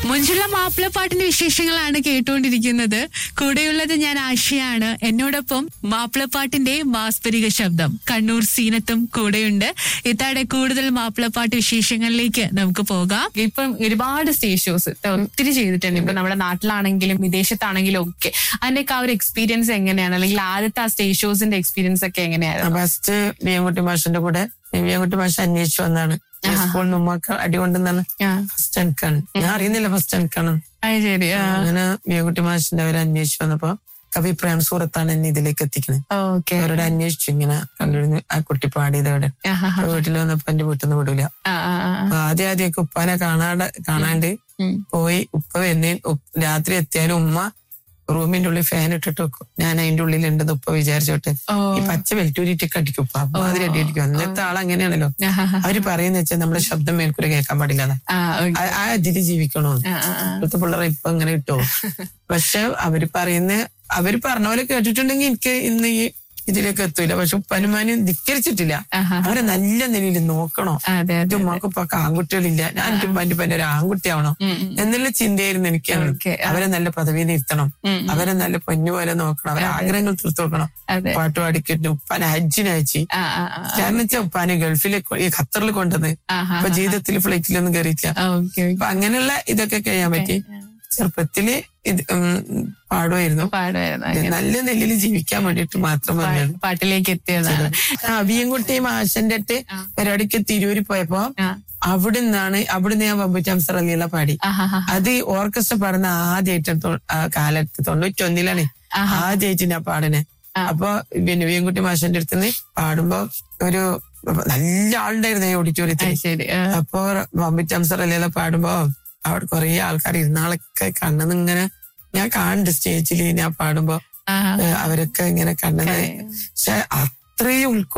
മുഞ്ചുള്ള മാപ്പിളപ്പാട്ടിന്റെ വിശേഷങ്ങളാണ് കേട്ടുകൊണ്ടിരിക്കുന്നത് കൂടെയുള്ളത് ഞാൻ ആശയാണ് എന്നോടൊപ്പം മാപ്പിളപ്പാട്ടിന്റെ മാസ്പരിക ശബ്ദം കണ്ണൂർ സീനത്തും കൂടെയുണ്ട് ഇത്താടെ കൂടുതൽ മാപ്പിളപ്പാട്ട് വിശേഷങ്ങളിലേക്ക് നമുക്ക് പോകാം ഇപ്പം ഒരുപാട് സ്റ്റേജ് ഷോസ് ഒത്തിരി ചെയ്തിട്ടുണ്ട് ഇപ്പൊ നമ്മുടെ നാട്ടിലാണെങ്കിലും വിദേശത്താണെങ്കിലും ഒക്കെ അതിന്റെയൊക്കെ ആ ഒരു എക്സ്പീരിയൻസ് എങ്ങനെയാണ് അല്ലെങ്കിൽ ആദ്യത്തെ ആ സ്റ്റേജ് ഷോസിന്റെ എക്സ്പീരിയൻസ് ഒക്കെ എങ്ങനെയായിരുന്നു ഫസ്റ്റ് ബിയൻകുട്ടി മാഷിന്റെ കൂടെ ബിയൻകുട്ടി മാഷ് അന്വേഷിച്ചു വന്നാണ് സ്കൂളിൽ നിന്ന് ഉമ്മക്ക് അടി കൊണ്ടുവന്നാണ് ആ, ഫസ്റ്റ് എനിക്കാണ് ഞാൻ അറിയുന്നില്ല ഫസ്റ്റ് എനിക്കാണ് അത് ശരി ആ, അങ്ങനെ ബിയൻകുട്ടി മാഷിന്റെ അവരെ അന്വേഷിച്ചു വന്നപ്പോ കവി പ്രേം സൂറത്താണ് എന്നെ ഇതിലേക്ക് എത്തിക്കുന്നത് ഓക്കെ അവരോട് അന്വേഷിച്ചു ഇങ്ങനെ കണ്ടിരുന്നു ആ കുട്ടി പാടിയത് അവിടെ ആ, ആ, അപ്പൊ വീട്ടിൽ വന്നപ്പോ എന്റെ വീട്ടിൽ നിന്ന് വിടൂല ആ, ആ, ആ. അപ്പൊ ആദ്യം ആദ്യമൊക്കെ ഉപ്പാനെ കാണാണ്ട് കാണാണ്ട് ഉം. പോയി ഉപ്പ വന്ന് ഉപ്പ് രാത്രി എത്തിയാലും ഉമ്മ റൂമിന്റെ ഉള്ളിൽ ഫാൻ ഇട്ടിട്ട് വെക്കും ഞാൻ അതിന്റെ ഉള്ളിലുണ്ടെന്ന് ഉപ്പ വിചാരിച്ചോട്ടെ ഓ ഈ പച്ച വെൽറ്റൂരിട്ടൊക്കെ അടിക്കും ഉപ്പ അപ്പൊ അതിൽ അടി അടിക്കും അന്നത്തെ ആൾ അങ്ങനെയാണല്ലോ ആ, ആ, ആ. അവര് പറയുന്ന വെച്ചാൽ നമ്മുടെ ശബ്ദം മേൽക്കൂടെ കേൾക്കാൻ പാടില്ല ആ, ഓക്കെ. ആ ഇതില് ജീവിക്കണോ ആ, ആ, ആ. ഇപ്പോഴത്തെ പിള്ളേരെ ഇപ്പൊ അങ്ങനെ കിട്ടുമോ പക്ഷെ അവര് പറയുന്ന അവര് പറഞ്ഞ പോലെ കേട്ടിട്ടുണ്ടെങ്കിൽ എനിക്ക് ഇന്ന് ഈ ഇതിലേക്ക് എത്തൂല പക്ഷെ ഉപ്പനുമാനും ധിക്കരിച്ചിട്ടില്ല ആഹാ. അവരെ നല്ല നിലയിൽ നോക്കണോ അതെ എന്റെ അതെ ഉമ്മാക്ക് ഇപ്പൊ ആൺകുട്ടികളില്ല ഞാൻ എന്റെ ഉമ്മാന്റെ പന്റെ ഒരു ആൺകുട്ടിയാവണോ ഉം, ഉം. എന്നുള്ള ചിന്തയായിരുന്നു എനിക്ക് ഓക്കേ. ആ. അവരെ നല്ല പദവിയിൽ ഇരുത്തണം ഉം, ഉം. അവരെ നല്ല പൊന്നു പോലെ നോക്കണം അവരെ ആഗ്രഹങ്ങൾ തീർത്തു നോക്കണം അതെ പാട്ട് പാടിക്കിട്ട് ഉപ്പാനെ ഹജ്ജിന് അയച്ചി ആ, ആ, ആ. കാരണം വെച്ചാൽ ഉപ്പാനെ ഗൾഫിലെ ഈ ഖത്തറിൽ കൊണ്ടുവന്ന് ആഹാ. ഇപ്പൊ ജീവിതത്തിൽ ഫ്ലൈറ്റിലൊന്നും കയറിയില്ല ആ, ഓക്കെ ഓക്കെ അപ്പൊ അങ്ങനെയുള്ള ഇതൊക്കെ ചെയ്യാൻ പറ്റി ചെറുപ്പത്തില് ഇത് ഉം, പാടുമായിരുന്നു പാടുമായിരുന്നു അങ്ങനെ. നല്ല നെല്ലിൽ ജീവിക്കാൻ വേണ്ടിട്ട് മാത്രം വന്നത് പാ- പാട്ടിലേക്ക് എത്തിയതാണ് അവിയൻകുട്ടി മാഷന്റെ അടുത്ത് പരിപാടിക്ക് തിരൂര് പോയപ്പോ ആ. അവിടെ നിന്നാണ് അവിടുന്ന് ഞാൻ ബമ്പുറ്റാം അലിയുള്ള പാടി ആഹാ, ആഹാ. അത് ഓർക്കസ്ട്ര പാടുന്ന ആദ്യമായിട്ട് കാലത്ത് തൊണ്ണൂറ്റൊന്നിലാണ് ആദ്യമായിട്ട് ഞാൻ പാടുന്നെ അപ്പൊ പിന്നെ വിയൻകുട്ടി മാഷന്റെ അടുത്ത് നിന്ന് പാടുമ്പോ ഒരു നല്ല ആളുണ്ടായിരുന്നു ഈ ഓഡിറ്റോറിയത്തിൽ അത് ശരി ആ, അപ്പൊ ബമ്പിറ്റ് അലിയുള്ള പാടുമ്പോ അവിടെ കുറെ ആൾക്കാർ ഇരുന്നാളൊക്കെ കണ്ണെന്ന് ഇങ്ങനെ ഞാൻ കാണുന്നുണ്ട് സ്റ്റേജിൽ ഞാൻ പാടുമ്പോ ആഹാ. ഏഹ് അവരൊക്കെ ഇങ്ങനെ കണ്ണെന്ന് പക്ഷെ അത്രയും ഉൾക്കൊ